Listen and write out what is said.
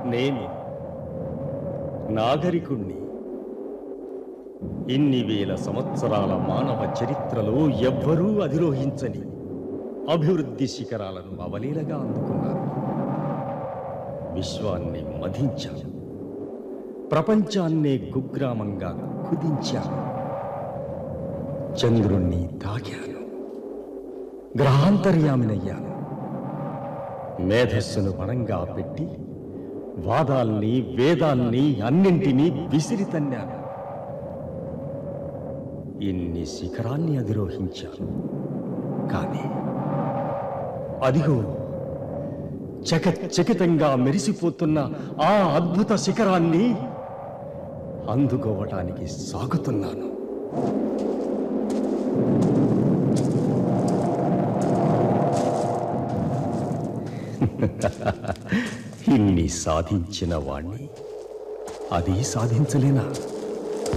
నేను నాగరికుణ్ణి ఇన్ని వేల సంవత్సరాల మానవ చరిత్రలో ఎవ్వరూ అధిరోహించని అభివృద్ధి శిఖరాలను అవలీలగా అందుకున్నాను విశ్వాన్ని మధించాను ప్రపంచాన్నే కుగ్రామంగా కుదించాను చంద్రుణ్ణి తాకాను గ్రహాంతర్యామినయ్యాను మేధస్సును పణంగా పెట్టి వాదాల్ని వేదాల్ని అన్నింటినీ విసిరితన్నాను ఇన్ని శిఖరాన్ని అధిరోహించాను కానీ అదిగో చకచకితంగా మెరిసిపోతున్న ఆ అద్భుత శిఖరాన్ని అందుకోవటానికి సాగుతున్నాను ఇన్ని సాధించిన వాణ్ణి అది సాధించలేనా